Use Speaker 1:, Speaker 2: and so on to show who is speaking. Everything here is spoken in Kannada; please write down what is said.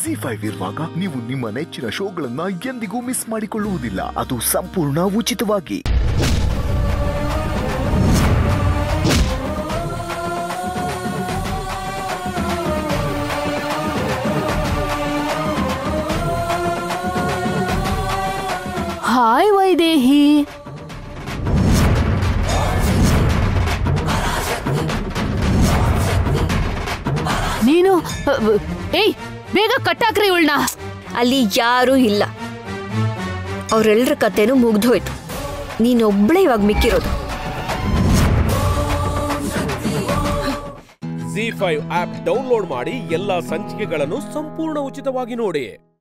Speaker 1: ಜಿ ಫೈವ್ ಇರುವಾಗ ನೀವು ನಿಮ್ಮ ನೆಚ್ಚಿನ ಶೋಗಳನ್ನ ಎಂದಿಗೂ ಮಿಸ್ ಮಾಡಿಕೊಳ್ಳುವುದಿಲ್ಲ ಅದು ಸಂಪೂರ್ಣ ಉಚಿತವಾಗಿ
Speaker 2: ಹಾಯ್ ವೈದೇಹಿ ನೀನು ಅ, ಅ, ಏಯ್ ಬೇಗ ಕಟ್ಟಾಕ್ರಿ ಇವಳನ್ನ
Speaker 3: ಅಲ್ಲಿ ಯಾರೂ ಇಲ್ಲ ಅವರೆಲ್ಲರ ಕತೆನೂ ಮುಗ್ದೋಯ್ತು ನೀನೊಬ್ಳೇ ಇವಾಗ ಮಿಕ್ಕಿರೋದು
Speaker 4: ಜಿ ಫೈವ್ ಆಪ್ ಡೌನ್ಲೋಡ್ ಮಾಡಿ ಎಲ್ಲಾ ಸಂಚಿಕೆಗಳನ್ನು ಸಂಪೂರ್ಣ ಉಚಿತವಾಗಿ ನೋಡಿ